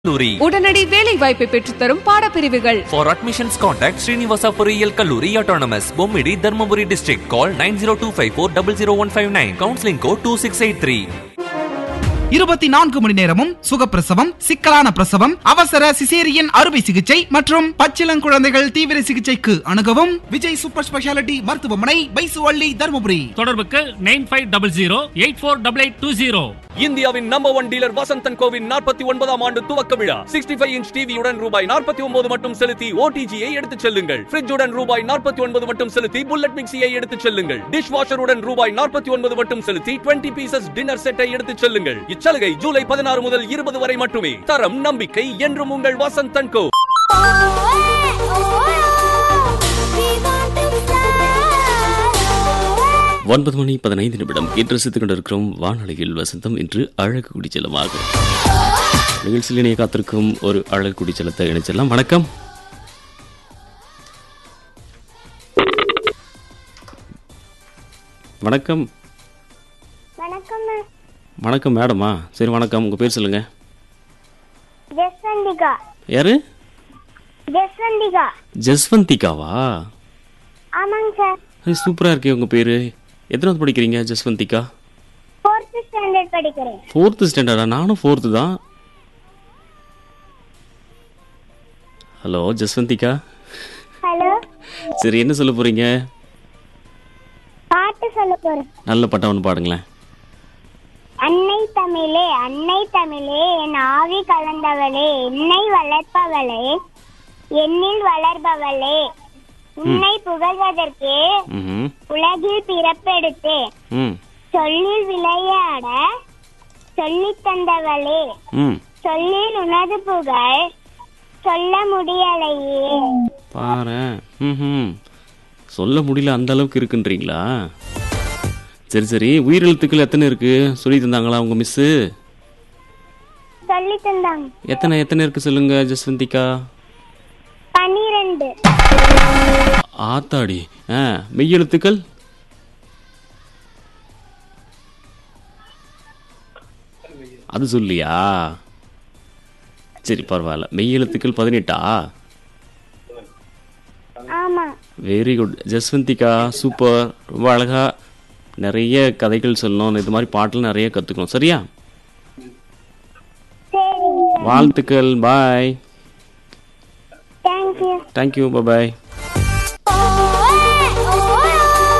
கல்லூரி உடனடி வேலை வாய்ப்பை பெற்றுத்தரும் பாடப்பிரிவுகள் For admissions, contact Srinivasa Poriyal Kalluri Autonomous, Bommidi, Dharmaburi District. Call 90254 Counseling code 2683. இருபத்தி நான்கு மணி நேரமும் சுகப்பிரசவம் சிக்கலான பிரசவம் அவசர சிசேரியன் அறுவை சிகிச்சை மற்றும் பச்சிளங்குழந்தைகள் தீவிர சிகிச்சைக்கு அணுகவும் விஜய் சூப்பர் ஸ்பெஷாலிட்டி மருத்துவமனை பைசுவள்ளி தருமபுரி தொடர்புக்கு nine five double zero eight four double eight two zero இந்தியாவின் நம்பர் ஒன் டீலர் வசந்தன் கோவின் நாற்பத்தி ஒன்பதாம் ஆண்டு துவக்க விழா சிக்ஸ்டி ஃபைவ் இன்ச் டிவியுடன் ரூபாய் நாற்பத்தி ஒன்பது மட்டும் செலுத்தி ஓடிஜியை எடுத்துச் செல்லுங்கள் ஃபிரிட்ஜுடன் ரூபாய் நாற்பத்தி ஒன்பது மட்டும் செலுத்தி புல்லட் மிக்சியை எடுத்துச் செல்லுங்கள் டிஷ் வாஷருடன் ரூபாய் நாற்பத்தி ஒன்பது மட்டும் செலுத்தி டுவெண்ட்டி பீசஸ் டின்னர் செட்டை எடுத்துச் செல்லுங்கள் இச்சலுகை ஜூலை பதினாறு முதல் இருபது வரை மட்டுமே தரம் நம்பிக்கை என்றும் உங்கள் வசந்தன் கோ ஒன்பது மணி பதினைந்து நிமிடம் இன்று ரசித்துக் கொண்டிருக்கிறோம் வானொலியில் வசந்தம் இன்று அழகு குடிச்சலமாக நிகழ்ச்சியில் இணைய காத்திருக்கும் ஒரு அழகு குடிச்சலத்தை இணைச்சலாம் வணக்கம் வணக்கம் வணக்கம் வணக்கம் மேடமா சரி வணக்கம் உங்கள் பேர் சொல்லுங்கள் ஜஸ்வந்திகா யாரு ஜஸ்வந்திகா ஜஸ்வந்திகாவா ஆமாங்க சார் சூப்பராக இருக்கே உங்கள் பேர் எத்தனாவது படிக்கிறீங்க ஜஸ்வந்திகா ஃபோர்த் ஸ்டாண்டர்ட் படிக்கிறேன் ஃபோர்த்து ஸ்டாண்டர்டா நானும் ஃபோர்த்து தான் ஹலோ ஜஸ்வந்திகா ஹலோ சரி என்ன சொல்ல போறீங்க பாட்டு சொல்ல போறேன் நல்ல பட்டம் ஒன்று பாடுங்களேன் அன்னை தமிழே அன்னை தமிழே என் ஆவி கலந்தவளே என்னை வளர்ப்பவளே என்னில் வளர்பவளே உன்னை புகழ்வதற்கு ம் உலகில் பிறப்பெடுத்து ம் சொல்லில் விளையாட சொல்லித் தந்தவளே ம் சொல்லில் உனது புகழ் சொல்ல முடியலையே பாரு ம் சொல்ல முடியல அந்த அளவுக்கு இருக்குன்றீங்களா சரி சரி உயிரெழுத்துக்கள் எத்தனை இருக்கு சொல்லி தந்தாங்களா உங்க மிஸ்ஸு சொல்லி தந்தாங்க எத்தனை எத்தனை இருக்கு சொல்லுங்க ஜஸ்வந்திகா பன்னிரண்டு ஆத்தாடி ஆ மெய்யெழுத்துக்கள் அது சொல்லியா சரி பரவாயில்ல மெய்யெழுத்துக்கள் பதினெட்டா ஆமா வெரி குட் ஜஸ்வந்திகா சூப்பர் ரொம்ப அழகா நிறைய கதைகள் சொல்லணும் இது மாதிரி பாட்டில் நிறைய கற்றுக்கணும் சரியா சரி வாழ்த்துக்கள் பாய் தேங்க்யூ தேங்க்யூ பாய்